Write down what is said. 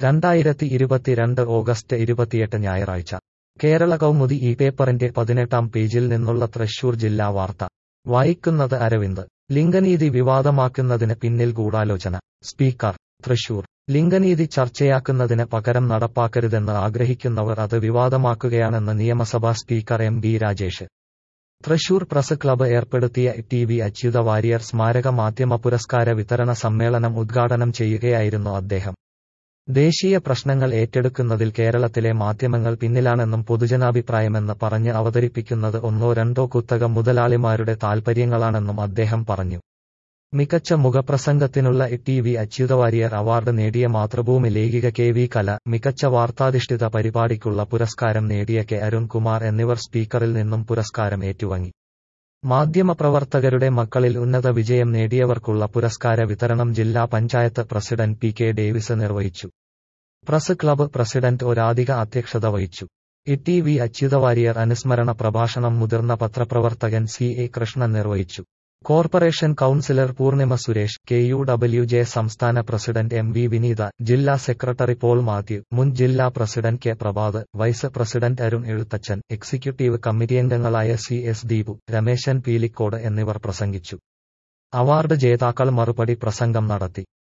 രണ്ടായിരത്തി ഇരുപത്തിരണ്ട് ഓഗസ്റ്റ് ഇരുപത്തിയെട്ട് ഞായറാഴ്ച കേരള കൗമുദി ഈ പേപ്പറിന്റെ പതിനെട്ടാം പേജിൽ നിന്നുള്ള തൃശൂർ ജില്ലാ വാർത്ത വായിക്കുന്നത് അരവിന്ദ് ലിംഗനീതി വിവാദമാക്കുന്നതിന് പിന്നിൽ ഗൂഢാലോചന സ്പീക്കർ തൃശൂർ ലിംഗനീതി ചർച്ചയാക്കുന്നതിന് പകരം നടപ്പാക്കരുതെന്ന് ആഗ്രഹിക്കുന്നവർ അത് വിവാദമാക്കുകയാണെന്ന് നിയമസഭാ speaker M B Rajesh Thrissur press club ഏർപ്പെടുത്തിയ ടി വി അച്യുത വാര്യർ സ്മാരക മാധ്യമ പുരസ്കാര വിതരണ സമ്മേളനം ഉദ്ഘാടനം ചെയ്യുകയായിരുന്നു അദ്ദേഹം ദേശീയ പ്രശ്നങ്ങൾ ഏറ്റെടുക്കുന്നതിൽ കേരളത്തിലെ മാധ്യമങ്ങൾ പിന്നിലാണെന്നും പൊതുജനാഭിപ്രായമെന്ന് പറഞ്ഞ് അവതരിപ്പിക്കുന്നത് ഒന്നോ രണ്ടോ കുത്തക മുതലാളിമാരുടെ താൽപര്യങ്ങളാണെന്നും അദ്ദേഹം പറഞ്ഞു മികച്ച മുഖപ്രസംഗത്തിനുള്ള T V Achyuthawarrier award Mathrubhumi മാതൃഭൂമി ലേഖിക കെ വി കല മികച്ച വാർത്താധിഷ്ഠിത പരിപാടിക്കുള്ള പുരസ്കാരം നേടിയ കെ അരുൺകുമാർ എന്നിവർ സ്പീക്കറിൽ നിന്നും പുരസ്കാരം ഏറ്റുവാങ്ങി മാധ്യമപ്രവർത്തകരുടെ മക്കളിൽ ഉന്നത വിജയം നേടിയവർക്കുള്ള പുരസ്കാര വിതരണം ജില്ലാ panchayat president P K Davis നിർവഹിച്ചു പ്രസ് ക്ലബ്ബ് പ്രസിഡന്റ് ഒരാധിക അധ്യക്ഷത വഹിച്ചു ഇ ടി വി അച്യുതവാര്യർ അനുസ്മരണ പ്രഭാഷണം മുതിർന്ന പത്രപ്രവർത്തകൻ സി എ കൃഷ്ണൻ നിർവഹിച്ചു corporation councillor Poornima Suresh K U W J സംസ്ഥാന പ്രസിഡന്റ് എം വി വിനീത ജില്ലാ സെക്രട്ടറി പോൾ മാത്യു മുൻ ജില്ലാ president K Prabhath vice president Arun Ezhuthachan executive committee അംഗങ്ങളായ സി എസ് ദീപു രമേശൻ പീലിക്കോട് എന്നിവർ പ്രസംഗിച്ചു അവാർഡ് ജേതാക്കൾ മറുപടി പ്രസംഗം നടത്തി